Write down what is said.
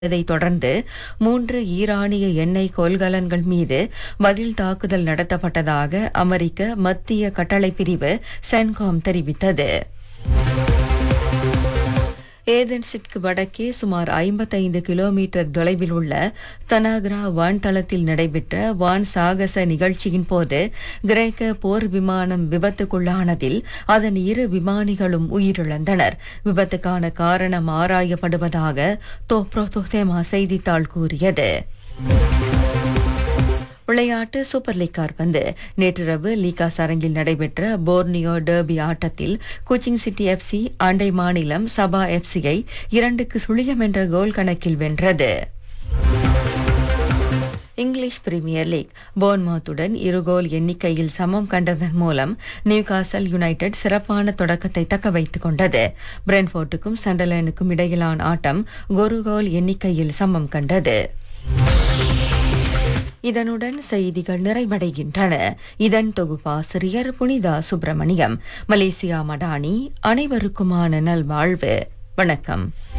இதைத் தொடர்ந்து மூன்று ஈரானிய எண்ணெய் கொள்கலன்கள் மீது பதில் தாக்குதல் நடத்தப்பட்டதாக அமெரிக்க மத்திய கட்டளை பிரிவு சென்காம் தெரிவித்தது ஏதென்ஸிற்கு வடக்கே சுமார் ஐம்பத்தைந்து கிலோமீட்டர் தொலைவில் உள்ள தனாகரா வான்தளத்தில் நடைபெற்ற வான் சாகச நிகழ்ச்சியின் போது கிரேக்க போர் விமானம் விபத்துக்குள்ளானதில் அதன் இரு விமானிகளும் உயிரிழந்தனர் விபத்துக்கான காரணம் ஆராயப்படுவதாக தோப்ரோதோசேமா செய்தித்தாள் கூறியது விளையாட்டு சூப்பர் லீக் கால்பந்து நேற்றிரவு லீகாஸ் அரங்கில் நடைபெற்ற போர்னியோ டெர்பி ஆட்டத்தில் கோச்சிங் சிட்டி எஃப்சி அண்டை மாநிலம் சபா எஃப்சியை இரண்டுக்கு சுழியம் என்ற கோல் கணக்கில் வென்றது இங்கிலீஷ் பிரீமியர் லீக் போர்ன்மவுத்துடன் இரு கோல் எண்ணிக்கையில் சமம் கண்டதன் மூலம் நியூகாசல் யுனைடெட் சிறப்பான தொடக்கத்தை தக்க வைத்துக் கொண்டது பிரென்ஃபோர்ட்டுக்கும் சண்டர்லேண்டுக்கும் இடையிலான ஆட்டம் ஒரு கோல் எண்ணிக்கையில் சமம் கண்டது இதனுடன் செய்திகள் நிறைவடைகின்றன இதன் தொகுப்பாசிரியர் புனிதா சுப்பிரமணியம் மலேசியா மடானி அனைவருக்குமான நல்வாழ்வு வணக்கம்